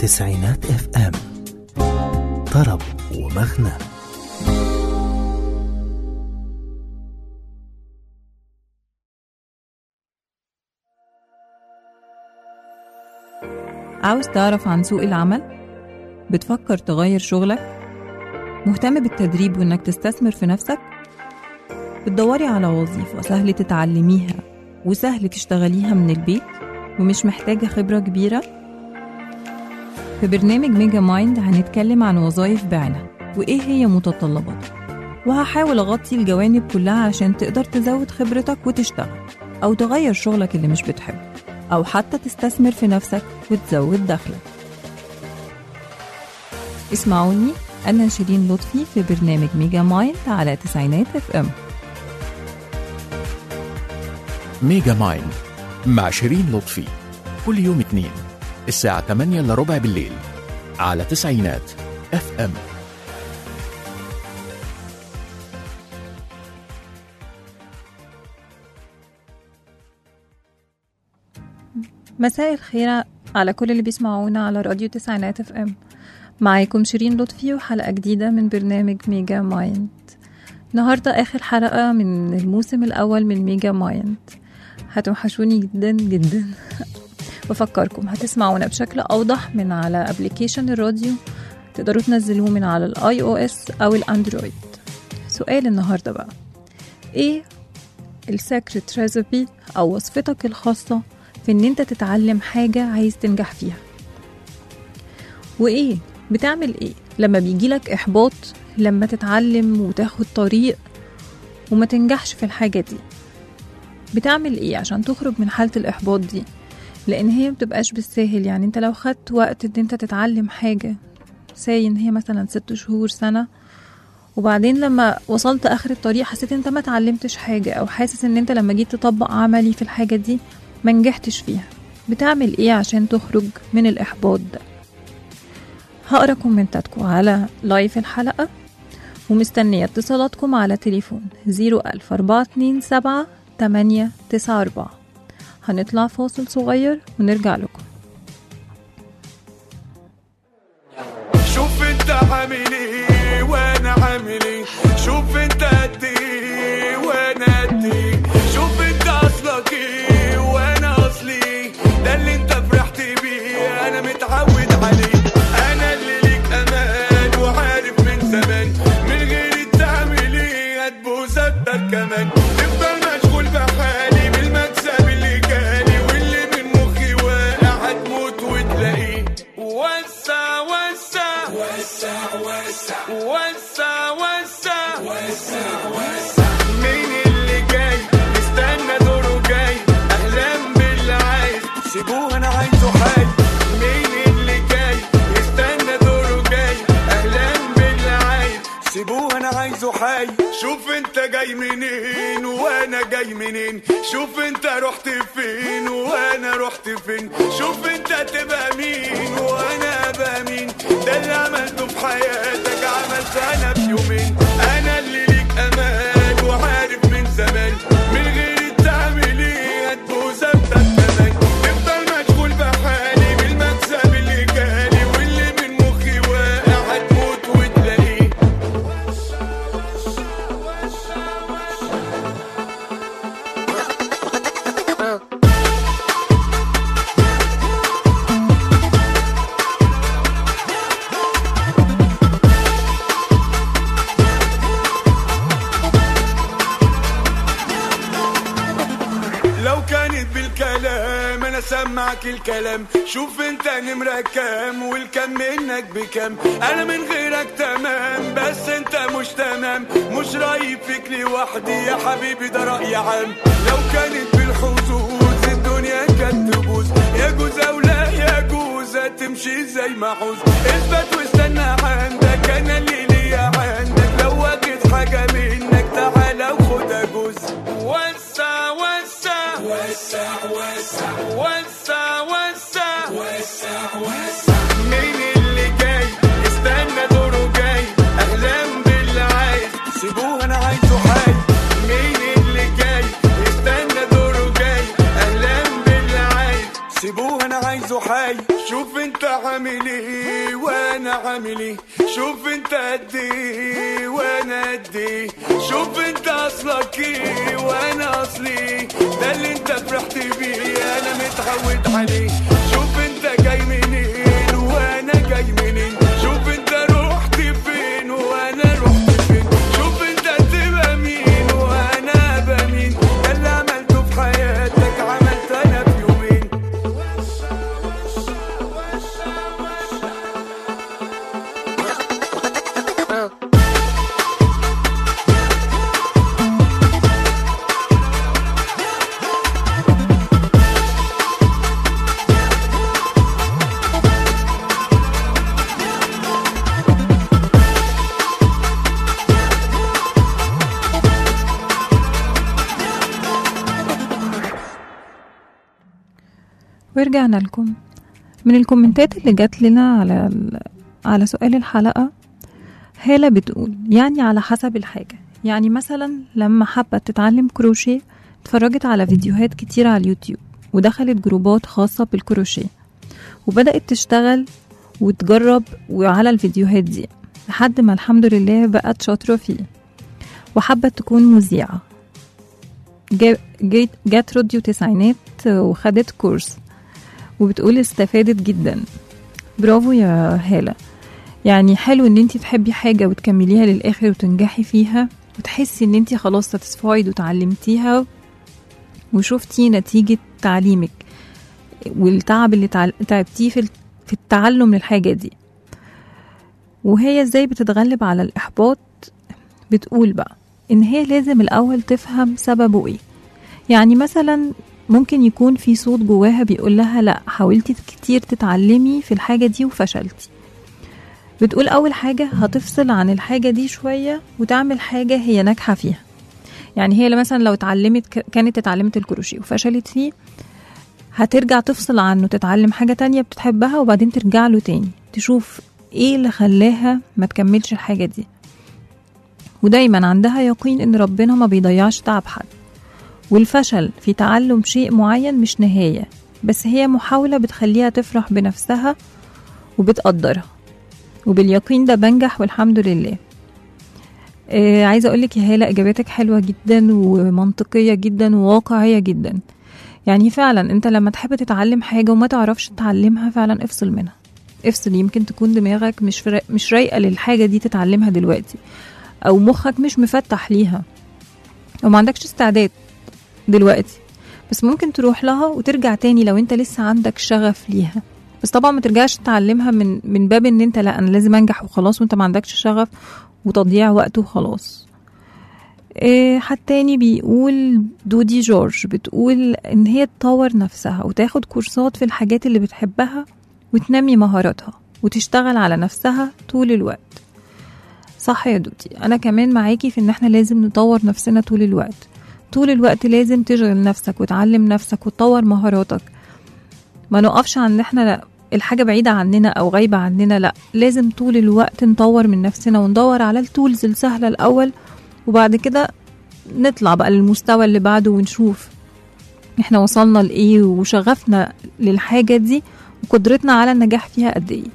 تسعينات اف ام طرب ومغنى عاوز تعرف عن سوق العمل؟ بتفكر تغير شغلك؟ مهتم بالتدريب وإنك تستثمر في نفسك؟ بتدوري على وظيفة سهل تتعلميها وسهل تشتغليها من البيت ومش محتاجة خبرة كبيرة؟ في برنامج ميجا مايند هنتكلم عن وظائف بعينها وإيه هي متطلباتها وهحاول أغطي الجوانب كلها عشان تقدر تزود خبرتك وتشتغل أو تغير شغلك اللي مش بتحبه أو حتى تستثمر في نفسك وتزود دخلك اسمعوني أنا شيرين لطفي في برنامج ميجا مايند على تسعينات اف ام ميجا مايند مع شيرين لطفي كل يوم اثنين الساعة 8 إلا ربع بالليل على تسعينات اف ام مساء الخير على كل اللي بيسمعونا على راديو تسعينات اف ام معاكم شيرين لطفي وحلقة جديدة من برنامج ميجا مايند النهاردة آخر حلقة من الموسم الأول من ميجا مايند هتوحشوني جدا جدا بفكركم هتسمعونا بشكل أوضح من على ابلكيشن الراديو تقدروا تنزلوه من على الاي او اس أو الاندرويد سؤال النهاردة بقى ايه السكرت ريسبي أو وصفتك الخاصة في ان انت تتعلم حاجة عايز تنجح فيها وايه بتعمل ايه لما بيجيلك احباط لما تتعلم وتاخد طريق وما تنجحش في الحاجة دي بتعمل ايه عشان تخرج من حالة الاحباط دي لان هي مبتبقاش بالساهل يعني انت لو خدت وقت ان انت تتعلم حاجة ساي ان هي مثلا ست شهور سنة وبعدين لما وصلت اخر الطريق حسيت انت ما اتعلمتش حاجة او حاسس ان انت لما جيت تطبق عملي في الحاجة دي ما نجحتش فيها بتعمل ايه عشان تخرج من الاحباط ده هقرا كومنتاتكم على لايف الحلقة ومستنية اتصالاتكم على تليفون زيرو ألف أربعة اتنين سبعة تمانية تسعة أربعة هنطلع فاصل صغير ونرجع لكم شوف انت عامل ايه وانا عامل ايه شوف انت قد ايه وانا قد ايه شوف انت اصلك ايه وانا اصلي ايه ده اللي انت فرحت بيه انا متعود عليه انا اللي ليك امان وعارف من زمان من غير تعمل ايه هتبوس اكتر كمان تفضل مشغول بحالي بالمكسب اللي جالي واللي من مخي واقع هتموت وتلاقيه وسع وسع وسع وسع وسع وسع وسع وسع مين اللي جاي استنى دوره جاي اهلا باللي عايز سيبوه انا عايزه حي مين اللي جاي استنى دوره جاي اهلا باللي عايز سيبوه انا عايزه حي شوف انت جاي منين وانا جاي منين شوف انت رحت فين وانا رحت فين شوف انت تبقى مين وانا ابقى مين ده اللي عملته في حياتك عملت انا في يومين انا اللي ليك امان وعارف من زمان من غير تعمل ايه هتبوظ اكتر كمان تفضل مشغول بحالي بالمكسب اللي جالي واللي من مخي واقع هتموت وتلاقيه لو كانت بالكلام انا سمعك الكلام شوف انت نمرة كام والكم منك بكام انا من غيرك تمام بس انت مش تمام مش رايب فيك لوحدي يا حبيبي ده رأي عام لو كانت بالحظوظ الدنيا كانت تبوظ يجوز او لا يجوز هتمشي زي ما عوز اثبت واستنى عندك انا اللي ليا عندك لو واجد حاجة منك تعالى وخدها جوز وسع وسع وسع وسع وسع وسع وسع وسع مين اللي جاي استنى دوره جاي اهلا باللي عايز سيبوه انا عايزه حي مين اللي جاي استنى دوره جاي اهلا باللي عايز سيبوه انا عايزه حي شوف انت عامل ايه وانا عامل ايه شوف انت قد ايه وانا قد ايه شوف انت اصلك ايه وانا اصلي ايه ده اللي انت فرحت بيه انا متعود عليه شوف انت جاي منين وانا جاي منين شوف انت رحت فين وانا رحت فين شوف انت تبقى مين وانا ابقى مين ده اللي عملته في حياتك عملت انا في يومين ورجعنا لكم من الكومنتات اللي جات لنا على ال- على سؤال الحلقة هالة بتقول يعني على حسب الحاجة يعني مثلا لما حبت تتعلم كروشيه اتفرجت على فيديوهات كتير على اليوتيوب ودخلت جروبات خاصة بالكروشيه وبدأت تشتغل وتجرب وعلى الفيديوهات دي لحد ما الحمد لله بقت شاطرة فيه وحبت تكون مذيعة جا- جيت جات راديو تسعينات وخدت كورس وبتقول استفادت جدا برافو يا هالة يعني حلو ان انتي تحبي حاجة وتكمليها للآخر وتنجحي فيها وتحسي ان انتي خلاص ساتسفايد وتعلمتيها وشفتي نتيجة تعليمك والتعب اللي تعل- تعبتيه في في التعلم للحاجة دي وهي ازاي بتتغلب على الإحباط بتقول بقى إن هي لازم الأول تفهم سببه إيه يعني مثلا ممكن يكون في صوت جواها بيقول لها لا حاولتي كتير تتعلمي في الحاجة دي وفشلتي بتقول أول حاجة هتفصل عن الحاجة دي شوية وتعمل حاجة هي ناجحة فيها يعني هي مثلا لو اتعلمت ك- كانت اتعلمت الكروشيه وفشلت فيه هترجع تفصل عنه تتعلم حاجة تانية بتحبها وبعدين ترجع له تاني تشوف ايه اللي خلاها ما تكملش الحاجة دي ودايما عندها يقين ان ربنا ما بيضيعش تعب حد والفشل في تعلم شيء معين مش نهاية بس هي محاولة بتخليها تفرح بنفسها وبتقدرها وباليقين ده بنجح والحمد لله آه عايزة أقولك يا هالة إجاباتك حلوة جدا ومنطقية جدا وواقعية جدا يعني فعلا انت لما تحب تتعلم حاجة وما تعرفش تتعلمها فعلا افصل منها افصل يمكن تكون دماغك مش فرا- مش رايقة للحاجة دي تتعلمها دلوقتي او مخك مش مفتح ليها او ما عندكش استعداد دلوقتي بس ممكن تروح لها وترجع تاني لو انت لسه عندك شغف ليها بس طبعا ما ترجعش تتعلمها من من باب ان انت لا انا لازم انجح وخلاص وانت ما عندكش شغف وتضييع وقت وخلاص إيه حد تاني بيقول دودي جورج بتقول ان هي تطور نفسها وتاخد كورسات في الحاجات اللي بتحبها وتنمي مهاراتها وتشتغل على نفسها طول الوقت صح يا دودي انا كمان معاكي في ان احنا لازم نطور نفسنا طول الوقت طول الوقت لازم تشغل نفسك وتعلم نفسك وتطور مهاراتك ما نقفش عن ان احنا لا الحاجة بعيدة عننا أو غايبة عننا لا لازم طول الوقت نطور من نفسنا وندور على التولز السهلة الأول وبعد كده نطلع بقى للمستوى اللي بعده ونشوف احنا وصلنا لإيه وشغفنا للحاجة دي وقدرتنا على النجاح فيها قد إيه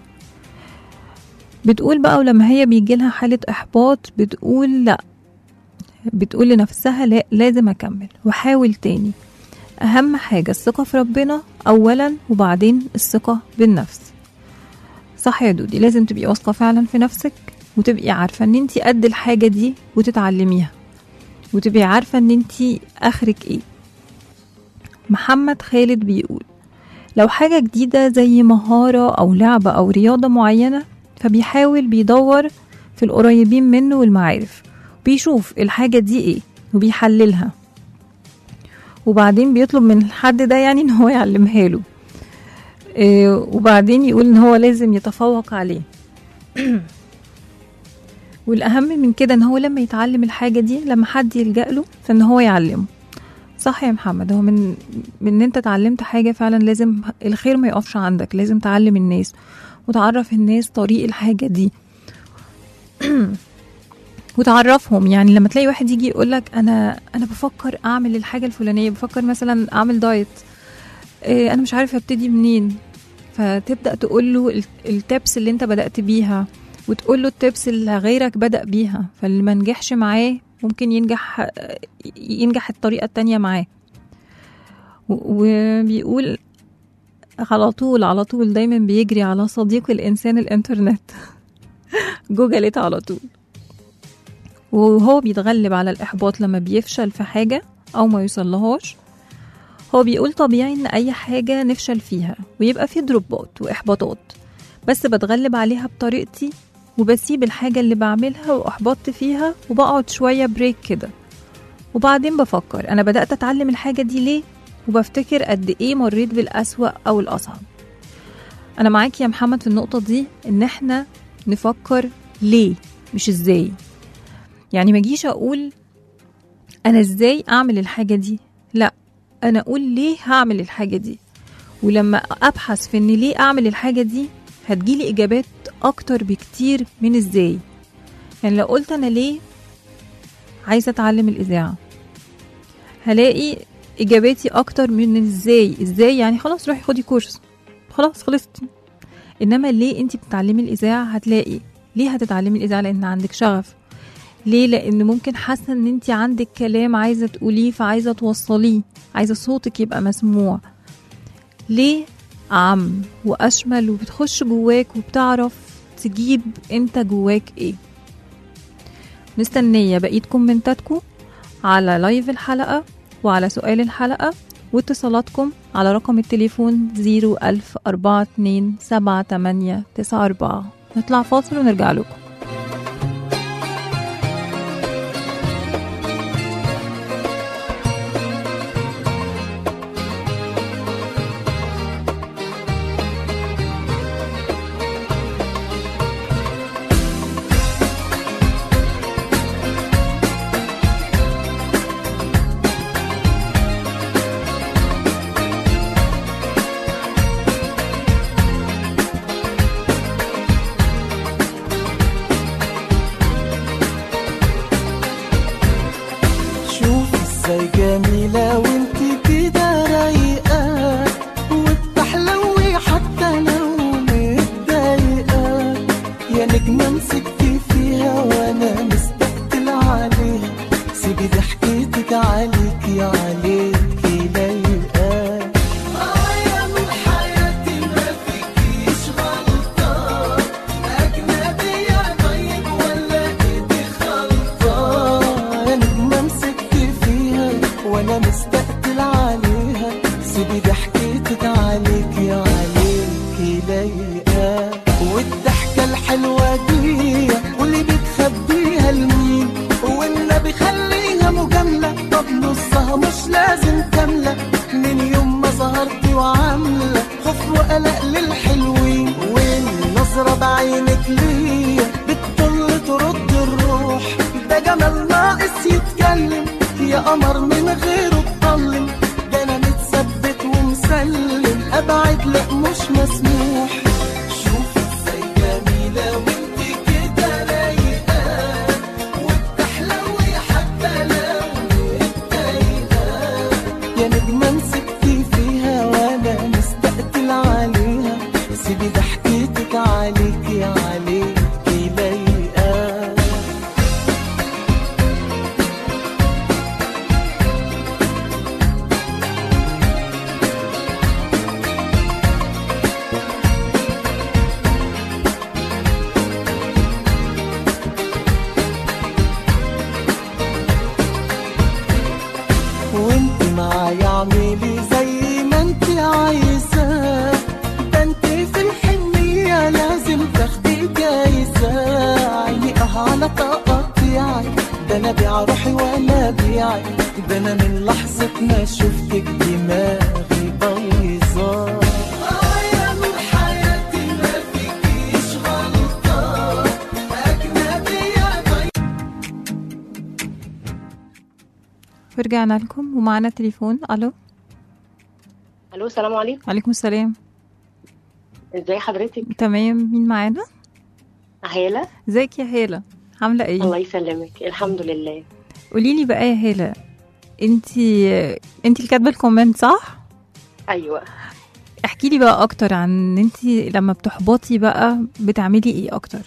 بتقول بقى ولما هي بيجي لها حالة إحباط بتقول لا بتقول لنفسها لا لازم أكمل وحاول تاني أهم حاجة الثقة في ربنا أولا وبعدين الثقة بالنفس صح يا دودي لازم تبقي واثقة فعلا في نفسك وتبقي عارفة ان انتي قد الحاجة دي وتتعلميها وتبقي عارفة ان انتي اخرك ايه محمد خالد بيقول لو حاجة جديدة زي مهارة أو لعبة أو رياضة معينة فبيحاول بيدور في القريبين منه والمعارف بيشوف الحاجة دي ايه وبيحللها وبعدين بيطلب من الحد ده يعني ان هو يعلمها له إيه وبعدين يقول ان هو لازم يتفوق عليه والاهم من كده ان هو لما يتعلم الحاجه دي لما حد يلجا له فان هو يعلمه صح يا محمد هو من من ان انت اتعلمت حاجه فعلا لازم الخير ما يقفش عندك لازم تعلم الناس وتعرف الناس طريق الحاجه دي وتعرفهم يعني لما تلاقي واحد يجي يقول لك انا انا بفكر اعمل الحاجه الفلانيه بفكر مثلا اعمل دايت إيه انا مش عارفه ابتدي منين فتبدا تقول له التبس اللي انت بدات بيها وتقول له التبس اللي غيرك بدا بيها فاللي ما نجحش معاه ممكن ينجح ينجح الطريقه التانية معاه و- وبيقول على طول على طول دايما بيجري على صديق الانسان الانترنت جوجلت على طول وهو بيتغلب على الإحباط لما بيفشل في حاجة أو ما يوصلهاش هو بيقول طبيعي إن أي حاجة نفشل فيها ويبقى في دروبات وإحباطات بس بتغلب عليها بطريقتي وبسيب الحاجة اللي بعملها وأحبطت فيها وبقعد شوية بريك كده وبعدين بفكر أنا بدأت أتعلم الحاجة دي ليه وبفتكر قد إيه مريت بالأسوأ أو الأصعب أنا معاك يا محمد في النقطة دي إن إحنا نفكر ليه مش إزاي يعني ما اجيش اقول انا ازاي اعمل الحاجه دي لا انا اقول ليه هعمل الحاجه دي ولما ابحث في ان ليه اعمل الحاجه دي هتجيلي اجابات اكتر بكتير من ازاي يعني لو قلت انا ليه عايزه اتعلم الاذاعه هلاقي اجاباتي اكتر من ازاي ازاي يعني خلاص روحي خدي كورس خلاص خلصتي انما ليه انت بتتعلمي الاذاعه هتلاقي ليه هتتعلمي الاذاعه لان عندك شغف ليه لان ممكن حاسه ان انت عندك كلام عايزه تقوليه فعايزه توصليه عايزه صوتك يبقى مسموع ليه عم واشمل وبتخش جواك وبتعرف تجيب انت جواك ايه مستنيه بقيه كومنتاتكم على لايف الحلقه وعلى سؤال الحلقه واتصالاتكم على رقم التليفون 010427894 نطلع فاصل ونرجع لكم شوف ازاي جميلة وانت كده رايقة وبتحلوي حتى لو متضايقة يا نجمة مسكتي فيها وانا مستقتل عليها سيبي ضحكتك عليكي عليكي لايقة اه يا من حياتي ما فيكيش غلطة أجنبية طيب ولا إيدي خلطة يا نجمة مسكت فيها وأنا مستقتل عليها سيبي ضحكتك عليكي عليكي لايقة والضحكة الحلوة دي واللي بتخبيها لمين والنبي خليها مجاملة طب نصها مش لازم كاملة من يوم ما ظهرتي وعاملة خوف وقلق للحلوين والنظرة بعينك ليا بتطل ترد الروح ده جمال ناقص يتكلم يا قمر من غيره اتطلم ده انا متثبت ومسلم ابعد لا مش مسموح شوف ازاي جميلة وانت كده رايقة وبتحلوي حتى لو متضايقة يا نجمة مسكتي فيها وانا مستقتل عليها سيبي ضحكتك عليكي عليكي لايقة وانت معايا اعملي زي ما انت عايزة ده انت في الحنية لازم تاخدي جايزة عيقها على تقطيعك ده انا بيع روحي وانا بيعك ده انا من لحظة ما شفتك دماغي بايظة آه يا نور حياتي ما فيكيش غلطة أجنبية ورجعنا لكم ومعانا تليفون الو الو السلام عليكم عليكم السلام ازي حضرتك تمام مين معانا هالة ازيك يا هالة عاملة الله ايه يسلمك الحمد لله قولي لي بقى يا هالة انتي انتي اللي كاتبة الكومنت صح ايوه احكي لي بقى اكتر عن انت لما بتحبطي بقى بتعملي ايه اكتر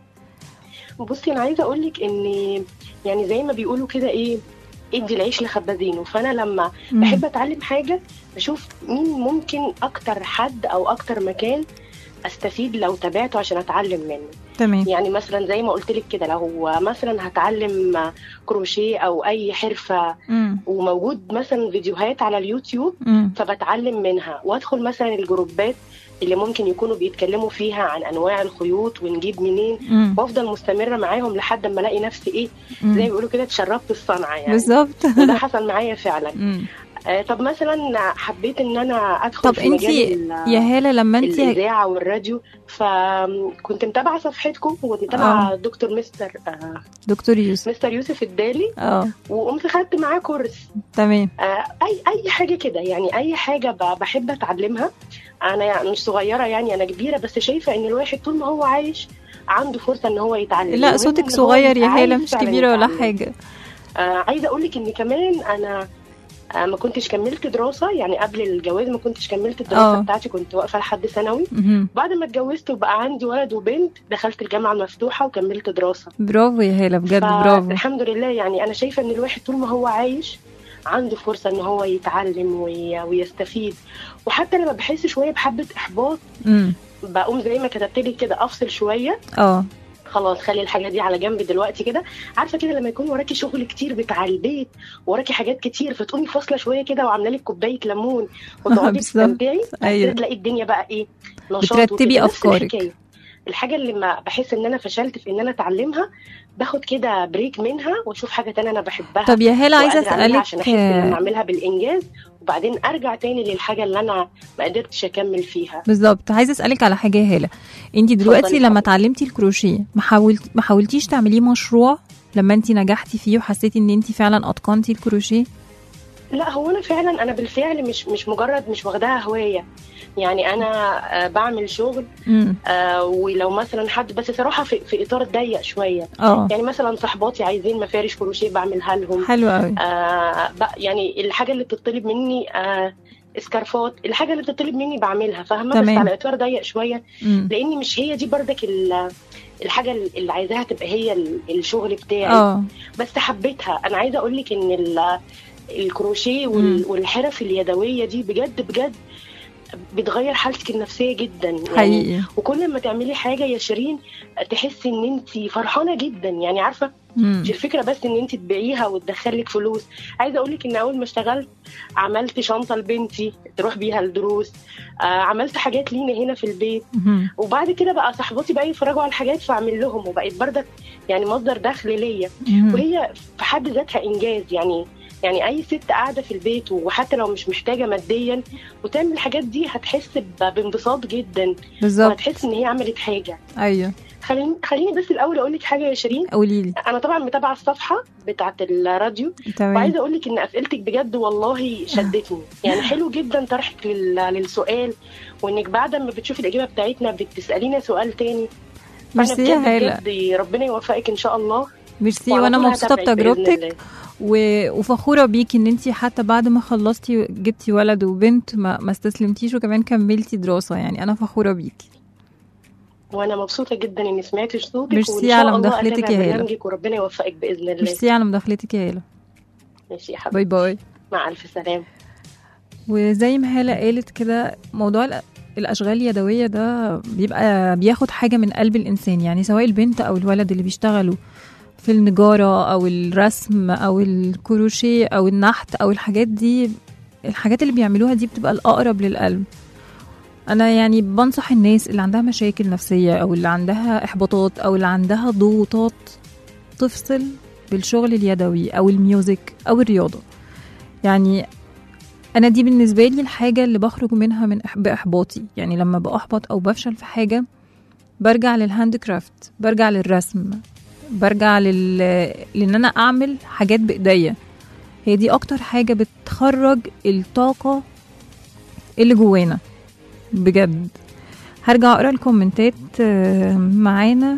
بصي انا عايزه اقول لك ان يعني زي ما بيقولوا كده ايه ادي العيش لخبازينه فانا لما مم. بحب اتعلم حاجه بشوف مين ممكن اكتر حد او اكتر مكان استفيد لو تابعته عشان اتعلم منه تمام يعني مثلا زي ما قلت لك كده لو مثلا هتعلم كروشيه او اي حرفه مم. وموجود مثلا فيديوهات على اليوتيوب مم. فبتعلم منها وادخل مثلا الجروبات اللي ممكن يكونوا بيتكلموا فيها عن انواع الخيوط ونجيب منين مم. وافضل مستمره معاهم لحد ما الاقي نفسي ايه مم. زي ما بيقولوا كده اتشربت الصنعه يعني بالظبط وده حصل معايا فعلا مم. آه طب مثلا حبيت ان انا ادخل طب في انت مجال ال- يا هاله لما انت الاذاعه والراديو فكنت متابعه صفحتكم وكنت متابعه دكتور مستر آه دكتور يوسف مستر يوسف الدالي اه وقمت خدت معاه كورس تمام آه، اي اي حاجه كده يعني اي حاجه ب- بحب اتعلمها انا يعني مش صغيره يعني انا كبيره بس شايفه ان الواحد طول ما هو عايش عنده فرصه ان هو يتعلم لا المهم صوتك إن هو صغير يا يبقى هاله عايز مش فعلاً كبيره ولا يتعلم. حاجه آه عايزه اقول لك ان كمان انا آه ما كنتش كملت دراسه يعني قبل الجواز ما كنتش كملت الدراسه آه. بتاعتي كنت واقفه لحد ثانوي مهم. بعد ما اتجوزت وبقى عندي ولد وبنت دخلت الجامعه المفتوحه وكملت دراسه برافو يا هاله بجد برافو الحمد لله يعني انا شايفه ان الواحد طول ما هو عايش عنده فرصه ان هو يتعلم وي... ويستفيد وحتى لما بحس شويه بحبه احباط امم بقوم زي ما كتبت لي كده افصل شويه اه خلاص خلي الحاجه دي على جنب دلوقتي كده عارفه كده لما يكون وراكي شغل كتير بتاع البيت وراكي حاجات كتير فتقومي فاصله شويه كده وعامله لك كوبايه ليمون وتقعدي بالظبط. تستمتعي أيوة. أيوة. تلاقي الدنيا بقى ايه نشاط بترتبي وكده. نفس أفكارك. الحكاية. الحاجه اللي ما بحس ان انا فشلت في ان انا اتعلمها باخد كده بريك منها واشوف حاجه تانية انا بحبها طب يا هاله عايزه وقادرة أعملها اسالك عشان احس ان انا آه، اعملها بالانجاز وبعدين ارجع تاني للحاجه اللي انا ما قدرتش اكمل فيها بالظبط عايزه اسالك على حاجه يا هاله انت دلوقتي اتفضلي لما طبعا. اتعلمتي الكروشيه ما حاولت ما حاولتيش تعمليه مشروع لما انت نجحتي فيه وحسيتي ان انت فعلا اتقنتي الكروشيه لا هو انا فعلا انا بالفعل مش مش مجرد مش واخداها هوايه يعني انا آه، بعمل شغل امم آه، ولو مثلا حد بس صراحه في, في اطار ضيق شويه اه يعني مثلا صحباتي عايزين مفارش كروشيه بعملها لهم حلو قوي آه بق- يعني الحاجه اللي بتطلب مني آه اسكارفات الحاجه اللي بتطلب مني بعملها فاهمه بس تمام. على اطار ضيق شويه امم لاني مش هي دي بردك ال- الحاجه اللي عايزاها تبقى هي ال- الشغل بتاعي اه بس حبيتها انا عايزه اقول لك ان ال- الكروشيه مم. وال- والحرف اليدويه دي بجد بجد بتغير حالتك النفسيه جدا يعني حقيقي وكل ما تعملي حاجه يا شيرين تحسي ان انت فرحانه جدا يعني عارفه امم مش الفكره بس ان انت تبيعيها وتدخلك فلوس عايزه اقول لك ان اول ما اشتغلت عملت شنطه لبنتي تروح بيها الدروس آه عملت حاجات لينا هنا في البيت مهم. وبعد كده بقى صاحباتي بقى يتفرجوا على الحاجات فاعمل لهم وبقيت بردك يعني مصدر دخل ليا مهم. وهي في حد ذاتها انجاز يعني يعني اي ست قاعده في البيت وحتى لو مش محتاجه ماديا وتعمل الحاجات دي هتحس ب- بانبساط جدا بالظبط وهتحس ان هي عملت حاجه ايوه خليني خليني بس الاول اقول لك حاجه يا شيرين قولي لي انا طبعا متابعه الصفحه بتاعه الراديو تمام وعايزه اقول لك ان اسئلتك بجد والله شدتني يعني حلو جدا طرحك لل- للسؤال وانك بعد ما بتشوفي الاجابه بتاعتنا بتسالينا سؤال تاني فأنا ميرسي يا بجد هاله بجد ربنا يوفقك ان شاء الله ميرسي وعلى وانا طول مبسوطه هتابعك بإذن بتجربتك الله. و- وفخوره بيكي ان انت حتى بعد ما خلصتي جبتي ولد وبنت ما, ما استسلمتيش وكمان كملتي دراسه يعني انا فخوره بيكي وانا مبسوطه جدا اني سمعت صوتك ميرسي وان شاء على الله مداخلتك أتابع يا هالة. برنامجك وربنا يوفقك باذن الله ميرسي على مداخلتك يا هاله ماشي يا حبيبي باي باي مع الف سلامه وزي ما هالة قالت كده موضوع الأ- الأشغال اليدوية ده بيبقى بياخد حاجة من قلب الإنسان يعني سواء البنت أو الولد اللي بيشتغلوا في النجارة أو الرسم أو الكروشيه أو النحت أو الحاجات دي الحاجات اللي بيعملوها دي بتبقى الأقرب للقلب أنا يعني بنصح الناس اللي عندها مشاكل نفسية أو اللي عندها إحباطات أو اللي عندها ضغوطات تفصل بالشغل اليدوي أو الميوزك أو الرياضة يعني انا دي بالنسبه لي الحاجه اللي بخرج منها من إح- باحباطي يعني لما باحبط او بفشل في حاجه برجع للهاند كرافت برجع للرسم برجع لل... لان انا اعمل حاجات بايديا هي دي اكتر حاجه بتخرج الطاقه اللي جوانا بجد هرجع اقرا الكومنتات آه، معانا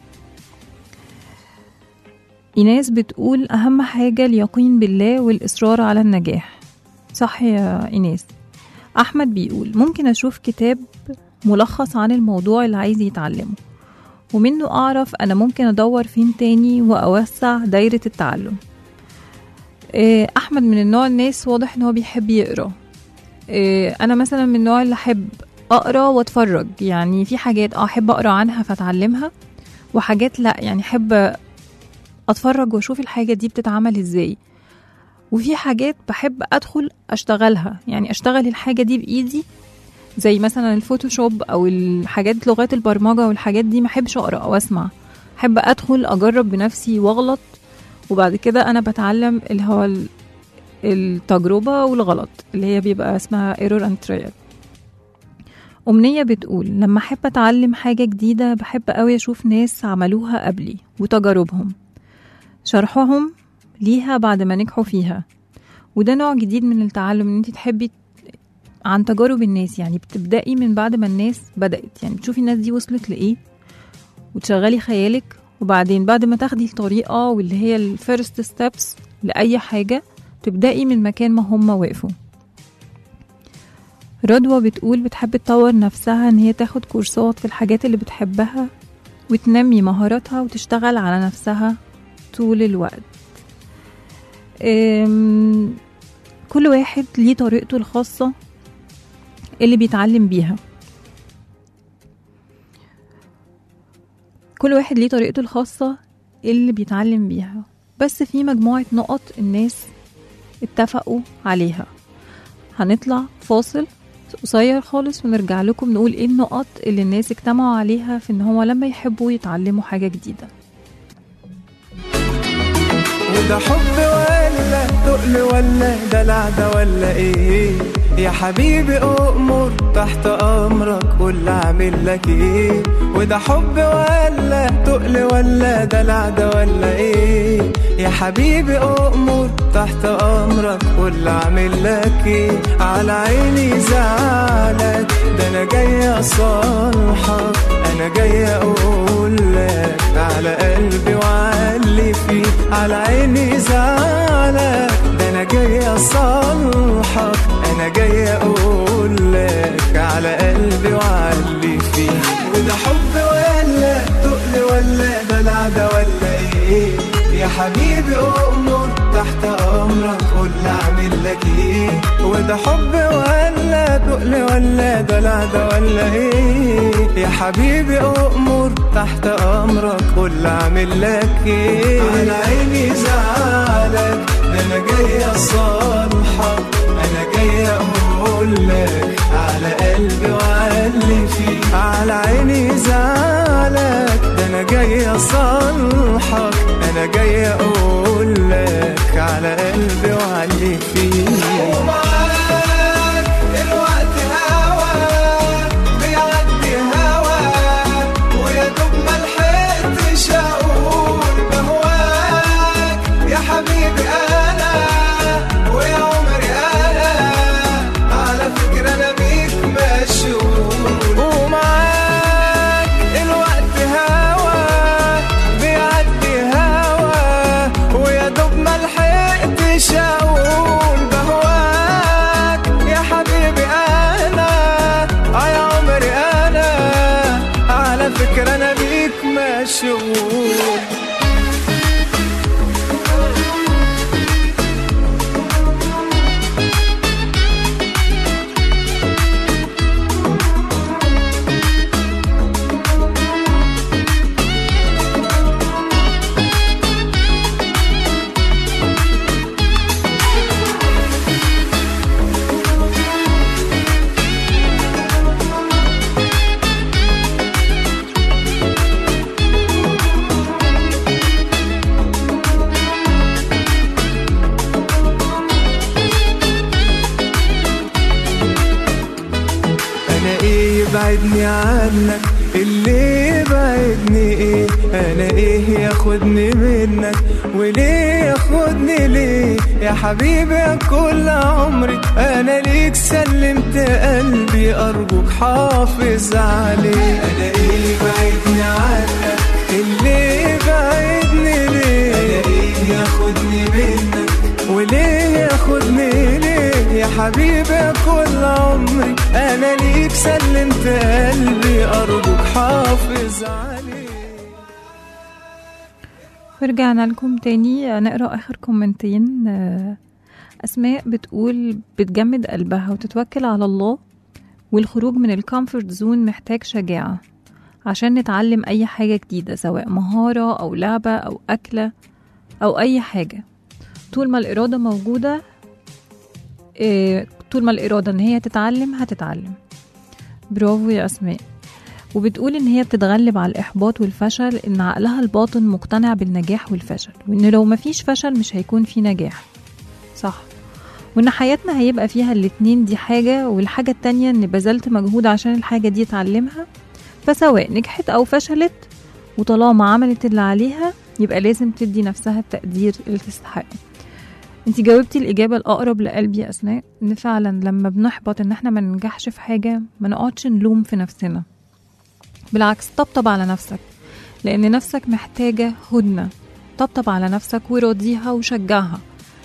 ايناس بتقول اهم حاجه اليقين بالله والاصرار على النجاح صح يا ايناس أحمد بيقول ممكن أشوف كتاب ملخص عن الموضوع اللي عايز يتعلمه ومنه أعرف أنا ممكن أدور فين تاني وأوسع دايرة التعلم إيه، أحمد من النوع الناس واضح إن هو بيحب يقرأ إيه، أنا مثلا من النوع اللي أحب أقرأ وأتفرج يعني في حاجات أه أحب أقرأ عنها فأتعلمها وحاجات لأ يعني أحب أتفرج وأشوف الحاجة دي بتتعمل إزاي وفي حاجات بحب أدخل أشتغلها يعني أشتغل الحاجة دي بإيدي زي مثلا الفوتوشوب او الحاجات لغات البرمجه والحاجات دي ما احبش اقرا او اسمع احب ادخل اجرب بنفسي واغلط وبعد كده انا بتعلم اللي هو ال- التجربه والغلط اللي هي بيبقى اسمها ايرور اند ترايل أمنية بتقول لما أحب أتعلم حاجة جديدة بحب أوي أشوف ناس عملوها قبلي وتجاربهم شرحهم ليها بعد ما نجحوا فيها وده نوع جديد من التعلم ان انت تحبي عن تجارب الناس يعني بتبدأي من بعد ما الناس بدأت يعني بتشوفي الناس دي وصلت لإيه وتشغلي خيالك وبعدين بعد ما تاخدي الطريقة واللي هي الفيرست ستيبس لأي حاجة تبدأي من مكان ما هم وقفوا رضوى بتقول بتحب تطور نفسها ان هي تاخد كورسات في الحاجات اللي بتحبها وتنمي مهاراتها وتشتغل على نفسها طول الوقت أم، كل واحد ليه طريقته الخاصة اللي بيتعلم بيها كل واحد ليه طريقته الخاصة اللي بيتعلم بيها بس في مجموعة نقط الناس اتفقوا عليها هنطلع فاصل قصير خالص ونرجع لكم نقول ايه النقط اللي الناس اجتمعوا عليها في ان هو لما يحبوا يتعلموا حاجة جديدة وده حب ولا تقل ولا دلع ده ولا ايه يا حبيبي أؤمر تحت أمرك قول أعمل لك إيه وده حب ولا تقل ولا دلع ده ولا إيه يا حبيبي أؤمر تحت أمرك قول أعمل لك إيه على عيني زعلك ده أنا جاي أصالحك أنا جاي أقول لك على قلبي وعلي فيه على عيني زعلك ده أنا جاي أصالحك أنا جاي أقول لك على قلبي وعلي فيه وده حب ولا تقل ولا دلع ده ولا إيه يا حبيبي أؤمر تحت أمرك قول أعمل لك إيه وده حب ولا تقل ولا دلع ده ولا إيه يا حبيبي أؤمر تحت أمرك قول أعمل لك إيه على عيني زعلك ده أنا جاي أصالحك أنا جاي أقول لك على قلبي وعلي فيه على عيني زعلك ده أنا جاي أصالحك أنا جاي أقول لك على قلبي وعلي فيه ومعاك الوقت هوا بيعدي هوا ويا دوب ما لحقتش اقول بهواك يا حبيبي انا ويا عمري انا على فكرة انا بيك مشغول ومعاك الوقت هوا بيعدي هوا ويا دوب ما لحقتش اقول بهواك يا حبيبي انا اه يا عمري انا على فكرة انا بيك مشغول انا ايه يبعدني عنك اللي يبعدني ايه انا ايه ياخدني منك وليه ياخدني ليه يا حبيبي يا كل عمري انا ليك سلمت قلبي ارجوك حافظ عليه انا ايه يبعدني عنك اللي يبعدني ليه انا ايه ياخدني منك وليه ياخدني ليه يا حبيبي كل عمري انا ليك سلمت قلبي ارجوك حافظ عليه ورجعنا لكم تاني نقرا اخر كومنتين آه، اسماء بتقول بتجمد قلبها وتتوكل على الله والخروج من الكومفورت زون محتاج شجاعه عشان نتعلم اي حاجه جديده سواء مهاره او لعبه او اكله او اي حاجه طول ما الاراده موجوده آه، طول ما الاراده ان هي تتعلم هتتعلم برافو يا اسماء وبتقول ان هي بتتغلب على الاحباط والفشل ان عقلها الباطن مقتنع بالنجاح والفشل وان لو مفيش فشل مش هيكون في نجاح صح وان حياتنا هيبقى فيها الاتنين دي حاجة والحاجة التانية ان بذلت مجهود عشان الحاجة دي اتعلمها فسواء نجحت او فشلت وطالما عملت اللي عليها يبقى لازم تدي نفسها التقدير اللي تستحقه انت جاوبتي الإجابة الأقرب لقلبي يا أسماء إن فعلا لما بنحبط إن احنا ما ننجحش في حاجة ما نقعدش نلوم في نفسنا بالعكس طبطب على نفسك لأن نفسك محتاجة هدنة طبطب على نفسك وراضيها وشجعها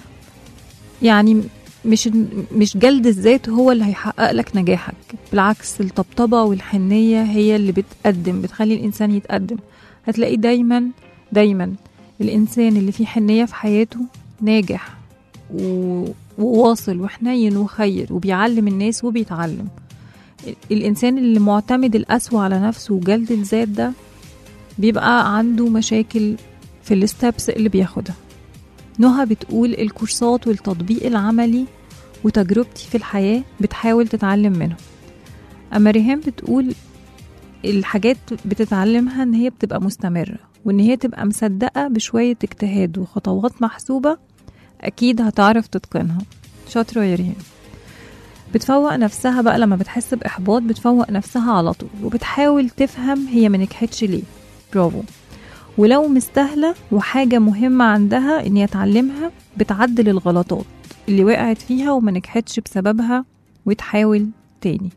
يعني مش مش جلد الذات هو اللي هيحقق لك نجاحك بالعكس الطبطبة والحنية هي اللي بتقدم بتخلي الإنسان يتقدم هتلاقي دايما دايما الإنسان اللي فيه حنية في حياته ناجح و... وواصل وحنين وخير وبيعلم الناس وبيتعلم الإنسان اللي معتمد القسوة على نفسه وجلد الذات ده بيبقى عنده مشاكل في الستبس اللي بياخدها نهى بتقول الكورسات والتطبيق العملي وتجربتي في الحياة بتحاول تتعلم منه أما ريهام بتقول الحاجات بتتعلمها إن هي بتبقى مستمرة وإن هي تبقى مصدقة بشوية اجتهاد وخطوات محسوبة أكيد هتعرف تتقنها شاطرة يا ريهام بتفوق نفسها بقى لما بتحس بإحباط بتفوق نفسها على طول وبتحاول تفهم هي ما نجحتش ليه برافو ولو مستاهلة وحاجة مهمة عندها إن هي تعلمها بتعدل الغلطات اللي وقعت فيها وما نجحتش بسببها وتحاول تاني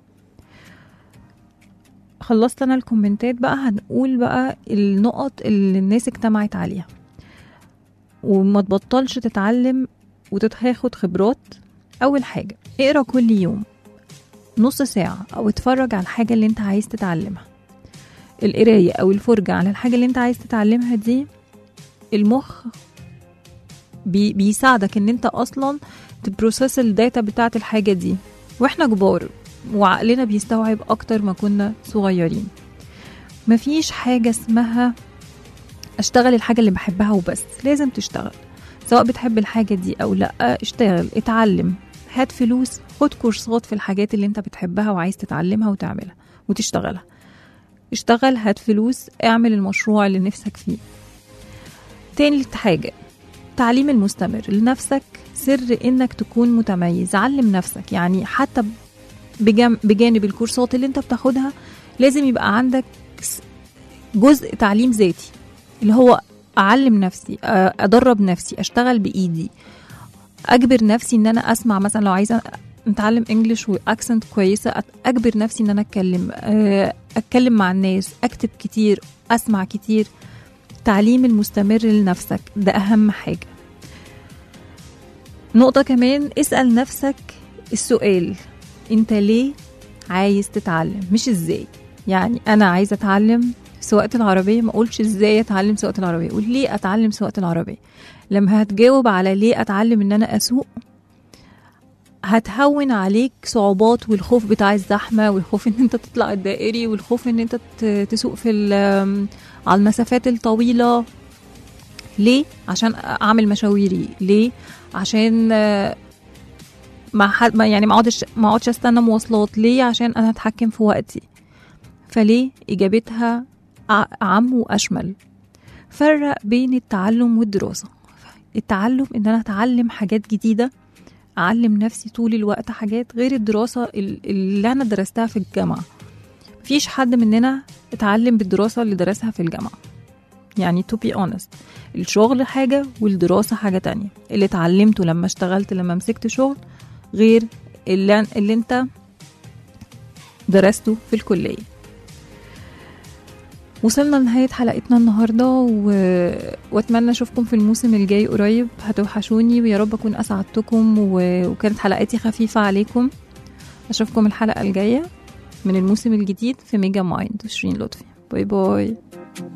خلصت أنا الكومنتات بقى هنقول بقى النقط اللي الناس اجتمعت عليها وما تبطلش تتعلم وتاخد خبرات أول حاجة اقرا كل يوم نص ساعة أو اتفرج على الحاجة اللي انت عايز تتعلمها القراية أو الفرجة على الحاجة اللي انت عايز تتعلمها دي المخ بي بيساعدك ان انت اصلا تبروسس الداتا بتاعت الحاجة دي واحنا كبار وعقلنا بيستوعب اكتر ما كنا صغيرين مفيش حاجة اسمها اشتغل الحاجة اللي بحبها وبس لازم تشتغل سواء بتحب الحاجة دي او لا اشتغل اتعلم هات فلوس خد كورسات في الحاجات اللي انت بتحبها وعايز تتعلمها وتعملها وتشتغلها اشتغل هات فلوس اعمل المشروع اللي نفسك فيه تاني حاجة التعليم المستمر لنفسك سر انك تكون متميز علم نفسك يعني حتى بجم- بجانب الكورسات اللي انت بتاخدها لازم يبقى عندك س- جزء تعليم ذاتي اللي هو اعلم نفسي أ- ادرب نفسي اشتغل بايدي اجبر نفسي ان انا اسمع مثلا لو عايزه نتعلم انجلش واكسنت كويسه أت- اجبر نفسي ان انا اتكلم آه، اتكلم مع الناس اكتب كتير اسمع كتير التعليم المستمر لنفسك ده اهم حاجه نقطه كمان اسال نفسك السؤال انت ليه عايز تتعلم مش ازاي يعني انا عايزه اتعلم سواقه العربيه ما اقولش ازاي اتعلم سواقه العربيه قول ليه اتعلم سواقه العربيه لما هتجاوب على ليه اتعلم ان انا اسوق هتهون عليك صعوبات والخوف بتاع الزحمه والخوف ان انت تطلع الدائري والخوف ان انت ت- تسوق في ال- على المسافات الطويله ليه عشان اعمل مشاويري ليه عشان آه، ما حد ما يعني ما اقعدش ما اقعدش استنى مواصلات ليه عشان انا اتحكم في وقتي فليه اجابتها ع- اعم واشمل فرق بين التعلم والدراسه التعلم ان انا اتعلم حاجات جديده اعلم نفسي طول الوقت حاجات غير الدراسه ال- اللي انا درستها في الجامعه مفيش حد مننا اتعلم بالدراسه اللي درسها في الجامعه يعني to be honest الشغل حاجه والدراسه حاجه تانية اللي اتعلمته لما اشتغلت لما مسكت شغل غير اللي, اللي انت درسته في الكليه وصلنا لنهاية حلقتنا النهاردة و... واتمنى اشوفكم في الموسم الجاي قريب هتوحشوني ويا رب اكون اسعدتكم و... وكانت حلقاتي خفيفة عليكم اشوفكم الحلقة الجاية من الموسم الجديد في ميجا مايند وشيرين لطفي باي باي